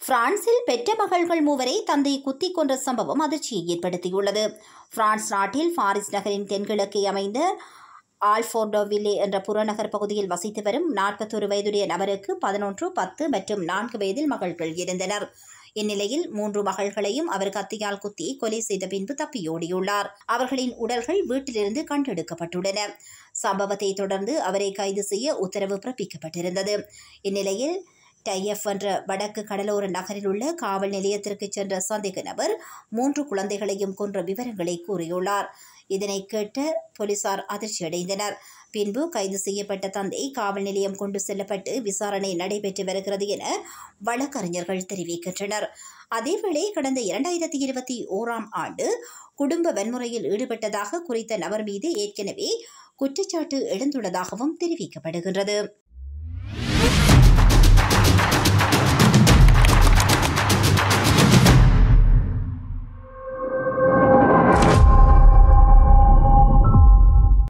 பிரான்சில் பெற்ற மகள்கள் மூவரை தந்தை குத்திக் கொன்ற சம்பவம் அதிர்ச்சியை ஏற்படுத்தியுள்ளது பிரான்ஸ் நாட்டில் பாரிஸ் நகரின் தென்கிழக்கே அமைந்த ஆல்போர்டோவில்லே என்ற புறநகர் பகுதியில் வசித்து வரும் நாற்பத்தொரு வயதுடைய நபருக்கு பதினொன்று பத்து மற்றும் நான்கு வயதில் மகள்கள் இருந்தனர் இந்நிலையில் மூன்று மகள்களையும் அவர் கத்தியால் குத்தி கொலை செய்த பின்பு தப்பியோடியுள்ளார் அவர்களின் உடல்கள் வீட்டிலிருந்து கண்டெடுக்கப்பட்டுள்ளன சம்பவத்தை தொடர்ந்து அவரை கைது செய்ய உத்தரவு பிறப்பிக்கப்பட்டிருந்தது இந்நிலையில் டைஎஃப் என்ற வடக்கு கடலோர நகரில் உள்ள காவல் நிலையத்திற்கு சென்ற சந்தேக நபர் மூன்று குழந்தைகளையும் கொன்ற விவரங்களை கூறியுள்ளார் இதனை கேட்ட போலீசார் அதிர்ச்சியடைந்தனர் பின்பு கைது செய்யப்பட்ட தந்தை காவல் நிலையம் கொண்டு செல்லப்பட்டு விசாரணை நடைபெற்று வருகிறது என வழக்கறிஞர்கள் தெரிவிக்கின்றனர் அதேவேளை கடந்த இரண்டாயிரத்தி இருபத்தி ஓராம் ஆண்டு குடும்ப வன்முறையில் ஈடுபட்டதாக குறித்த நபர் மீது ஏற்கனவே குற்றச்சாட்டு எழுந்துள்ளதாகவும் தெரிவிக்கப்படுகின்றது